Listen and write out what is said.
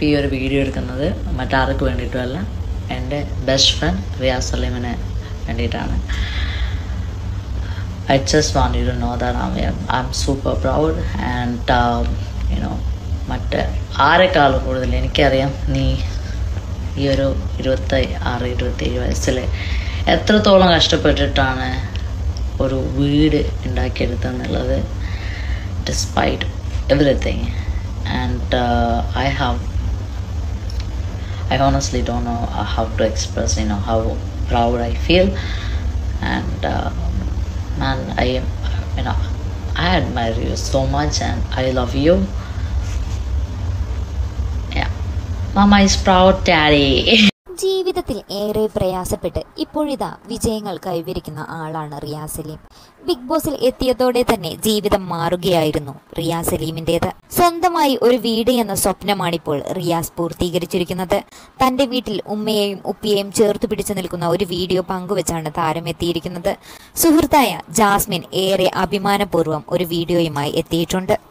ഇപ്പോൾ ഈ ഒരു വീഡിയോ എടുക്കുന്നത് മറ്റാർക്ക് വേണ്ടിയിട്ടുമല്ല എൻ്റെ ബെസ്റ്റ് ഫ്രണ്ട് റിയാസ് സലീമിന് വേണ്ടിയിട്ടാണ് I just want you to know that I'm, I'm super proud and um, you know മറ്റ് ആരെക്കാളും കൂടുതൽ എനിക്കറിയാം നീ ഈ ഒരു ഇരുപത്തി ആറ് ഇരുപത്തേഴ് വയസ്സിൽ എത്രത്തോളം കഷ്ടപ്പെട്ടിട്ടാണ് ഒരു വീട് ഉണ്ടാക്കിയെടുത്തെന്നുള്ളത് despite everything and I have I honestly don't know uh, how to express, you know, how proud I feel, and uh, man, I am, you know, I admire you so much, and I love you. Yeah, Mama is proud, Daddy. ജീവിതത്തിൽ ഏറെ പ്രയാസപ്പെട്ട് ഇപ്പോഴിതാ വിജയങ്ങൾ കൈവരിക്കുന്ന ആളാണ് Riyas Saleem big ബോസിൽ എത്തിയതോടെ തന്നെ ജീവിതം മാറുകയായിരുന്നു റിയാസ് സലീമിൻ്റെത് സ്വന്തമായി ഒരു വീട് എന്ന സ്വപ്നമാണിപ്പോൾ റിയാസ് പൂർത്തീകരിച്ചിരിക്കുന്നത് തന്റെ വീട്ടിൽ ഉമ്മയെയും ഉപ്പിയെയും ചേർത്ത് പിടിച്ചു നിൽക്കുന്ന ഒരു വീഡിയോ പങ്കുവച്ചാണ് താരം എത്തിയിരിക്കുന്നത് സുഹൃത്തായ ജാസ്മിൻ ഏറെ അഭിമാനപൂർവ്വം ഒരു വീഡിയോയുമായി എത്തിയിട്ടുണ്ട്